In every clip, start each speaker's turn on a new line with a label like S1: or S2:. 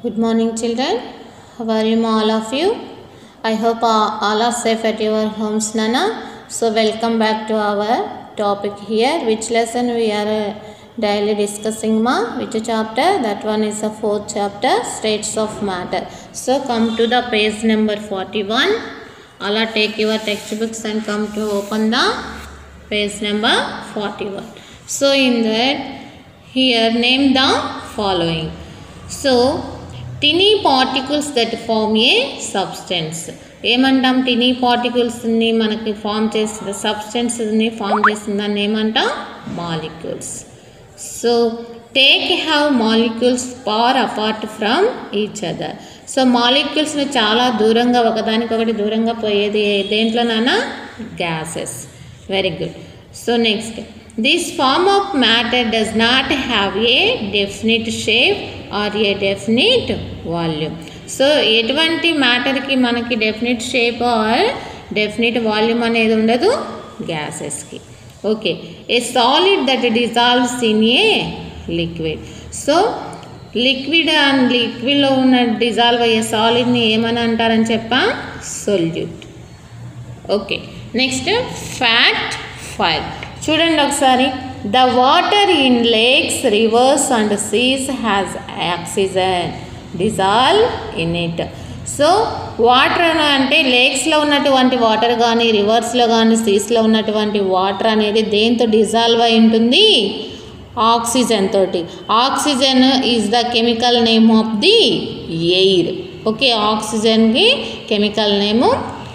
S1: Good morning, children. How are you, all of you? I hope uh, all are safe at your homes, Nana. So, welcome back to our topic here. Which lesson we are uh, daily discussing, ma? Which chapter? That one is the fourth chapter, States of Matter. So, come to the page number 41. Allah take your textbooks and come to open the page number 41. So, in that, here name the following. So tiny particles that form a substance ఏమంటాం tiny పార్టికల్స్ని మనకి form చేస్తుంది సబ్స్టెన్స్ని form చేస్తుంది దాన్ని ఏమంటాం molecules so take have molecules పార్ apart from each other so మాలిక్యూల్స్ని చాలా దూరంగా ఒకదానికొకటి దూరంగా పోయేది దేంట్లోనైనా gases very good so next this form of matter does not have a definite shape or a definite volume so ఎటువంటి మ్యాటర్కి మనకి definite shape or definite volume అనేది ఉండదు గ్యాసెస్కి okay a solid that dissolves in a liquid so liquid and లిక్విడ్లో ఉన్న dissolve అయ్యే సాలిడ్ని ఏమని అంటారని చెప్పా solute okay next fact five చూడండి ఒకసారి the water in lakes rivers and seas has oxygen dissolve in it so water అంటే లేక్స్లో ఉన్నటువంటి వాటర్ కానీ రివర్స్లో కానీ సీస్లో ఉన్నటువంటి వాటర్ అనేది దేంతో డిజాల్వ్ అయి ఉంటుంది ఆక్సిజన్ తోటి oxygen is the chemical name of the air okay ఆక్సిజన్కి కెమికల్ నేము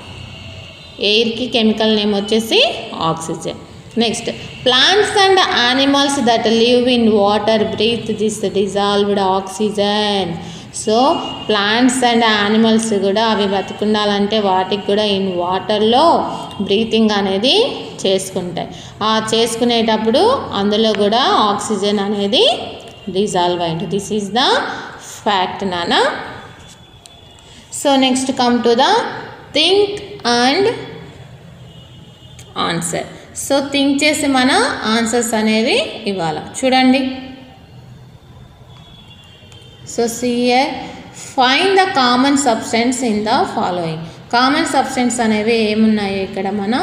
S1: ఎయిర్కి కెమికల్ నేమ్ వచ్చేసి oxygen next plants and animals that live in water breathe this dissolved oxygen so plants and animals కూడా అవి బతుకుండాలంటే వాటికి కూడా in వాటర్లో breathing అనేది చేసుకుంటాయి ఆ చేసుకునేటప్పుడు అందులో కూడా ఆక్సిజన్ అనేది డిజాల్వ్ అయింది దిస్ ఈజ్ ద ఫ్యాక్ట్ నానా so next come to the think and answer so think చేసి మన ఆన్సర్స్ అనేవి ఇవ్వాలి చూడండి సో సియర్ find the common substance in the following common substance అనేవి ఏమున్నాయో ఇక్కడ మనం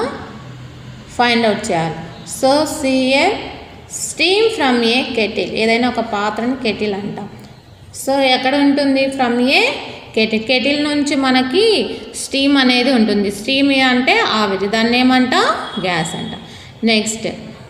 S1: ఫైండ్ అవుట్ చేయాలి సో సియర్ స్టీమ్ ఫ్రమ్ ఏ కెటిల్ ఏదైనా ఒక పాత్రని కెటిల్ అంటాం సో ఎక్కడ ఉంటుంది ఫ్రమ్ ఏ కెటిల్ కెటిల్ నుంచి మనకి స్టీమ్ అనేది ఉంటుంది స్టీమ్ అంటే ఆవిరి దాన్ని ఏమంటాం గ్యాస్ అంట next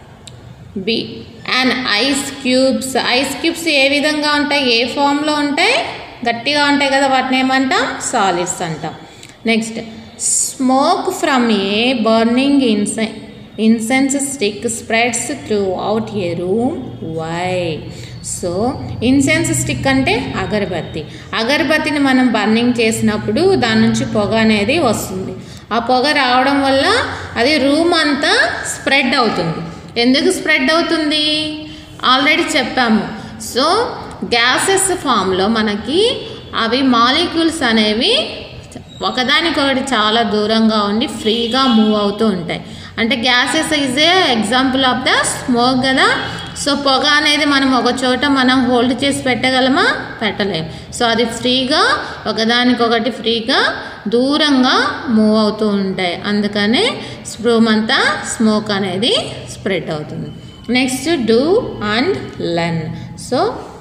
S1: B and ice cubes ice cubes ఏ విధంగా ఉంటాయి ఏ ఫామ్లో ఉంటాయి గట్టిగా ఉంటాయి కదా వాటిని ఏమంటాం సాలిడ్స్ అంటాం next smoke from a burning ఇన్సె incense stick spreads throughout a room why so incense stick అంటే అగరబత్తి అగరబత్తిని మనం బర్నింగ్ చేసినప్పుడు దాని నుంచి పొగ అనేది వస్తుంది ఆ పొగ రావడం వల్ల అది రూమ్ అంతా స్ప్రెడ్ అవుతుంది ఎందుకు స్ప్రెడ్ అవుతుంది ఆల్రెడీ చెప్పాము సో గ్యాసెస్ ఫామ్లో మనకి అవి మాలిక్యూల్స్ అనేవి ఒకదానికొకటి చాలా దూరంగా ఉండి ఫ్రీగా మూవ్ అవుతూ ఉంటాయి అంటే gases is a example of the smoke కదా సో పొగ అనేది మనం ఒక చోట మనం హోల్డ్ చేసి పెట్టగలమా పెట్టలేము సో అది ఫ్రీగా ఒకదానికొకటి ఫ్రీగా దూరంగా మూవ్ అవుతూ ఉంటాయి అందుకనే స్ప్రూమ్ అంతా స్మోక్ అనేది స్ప్రెడ్ అవుతుంది next do and learn so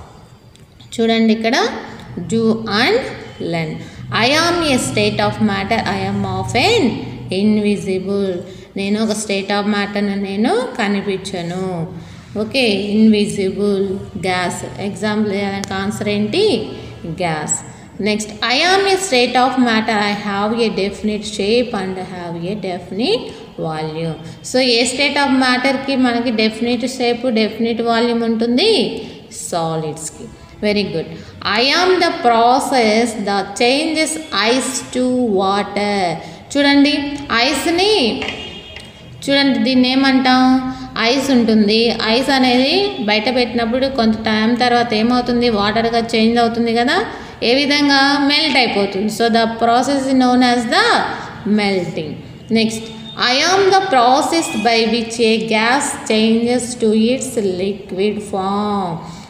S1: చూడండి ఇక్కడ do and learn I am a state of matter I am often invisible నేను ఒక స్టేట్ ఆఫ్ మ్యాటర్ని నేను కనిపించను ఓకే ఇన్విజిబుల్ గ్యాస్ ఎగ్జాంపుల్ దానికి ఆన్సర్ ఏంటి gas next I am a state of matter I have a definite shape and have a definite volume so a state of మ్యాటర్కి మనకి definite shape definite volume ఉంటుంది సాలిడ్స్కి very good I am the process the changes ice to water చూడండి ఐస్ని చూడండి దీన్ని ఏమంటాం ice ఉంటుంది ఐస్ అనేది బయట పెట్టినప్పుడు కొంత టైం తర్వాత ఏమవుతుంది వాటర్గా చేంజ్ అవుతుంది కదా ఏ విధంగా మెల్ట్ అయిపోతుంది so the process known as the melting next I am the process by which a gas changes to its liquid form.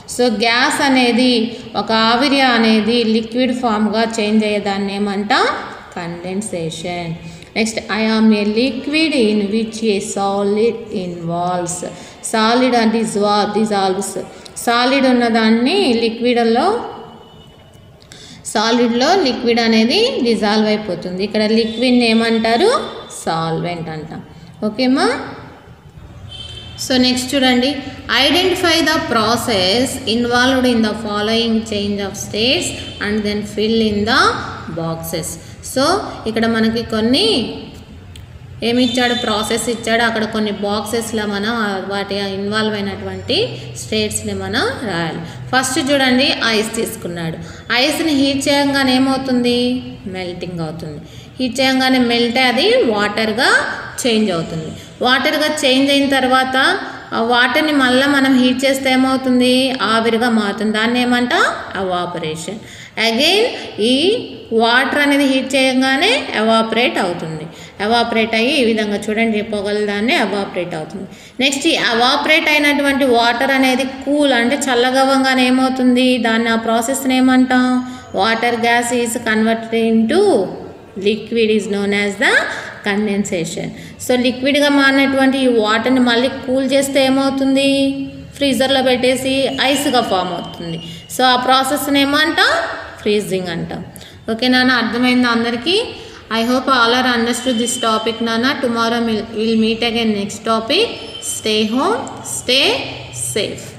S1: So gas అనేది ఒక ఆవిరి అనేది లిక్విడ్ ఫామ్గా చేంజ్ అయ్యేదాన్ని ఏమంటాం condensation next I am a liquid in which a solid involves solid and డిజా dissolves solid ఉన్నదాన్ని లిక్విడ్లో సాలిడ్లో లిక్విడ్ అనేది డిజాల్వ్ అయిపోతుంది ఇక్కడ లిక్విడ్ని ఏమంటారు సాల్వెంట్ అంటాం ఓకేమా సో నెక్స్ట్ చూడండి identify the process involved in the following change of states and then fill in the boxes so ఇక్కడ మనకి కొన్ని ఏమి ఇచ్చాడు ప్రాసెస్ ఇచ్చాడు అక్కడ కొన్ని బాక్సెస్లో మనం ఆ వాటి ఇన్వాల్వ్ అయినటువంటి స్టేట్స్ని మనం రాయాలి ఫస్ట్ చూడండి ఐస్ తీసుకున్నాడు ఐస్ని హీట్ చేయగానే ఏమవుతుంది మెల్టింగ్ అవుతుంది హీట్ చేయగానే మెల్ట్ అది వాటర్గా చేంజ్ అవుతుంది వాటర్గా చేంజ్ అయిన తర్వాత ఆ వాటర్ని మళ్ళీ మనం హీట్ చేస్తే ఏమవుతుంది ఆవిరిగా మారుతుంది దాన్ని ఏమంట అవాపరేషన్ అగైన్ ఈ వాటర్ అనేది హీట్ చేయగానే ఎవాపరేట్ అవుతుంది ఎవాపరేట్ అయ్యి ఈ విధంగా చూడండి పొగల దాన్ని ఎవాపరేట్ అవుతుంది నెక్స్ట్ ఈ ఎవాపరేట్ అయినటువంటి వాటర్ అనేది కూల్ అంటే చల్లగవ్వంగానే ఏమవుతుంది దాన్ని ఆ ప్రాసెస్ని ఏమంటాం water gas is converted into liquid is known as the condensation so లిక్విడ్గా మారినటువంటి ఈ వాటర్ని మళ్ళీ కూల్ చేస్తే ఏమవుతుంది ఫ్రీజర్లో పెట్టేసి ఐస్గా ఫామ్ అవుతుంది సో ఆ ప్రాసెస్ని ఏమంటాం ఫ్రీజింగ్ అంటాం ఓకే నాన్న అర్థమైందా అందరికీ I hope all are understood this topic నాన్న tomorrow will meet again next topic stay home stay safe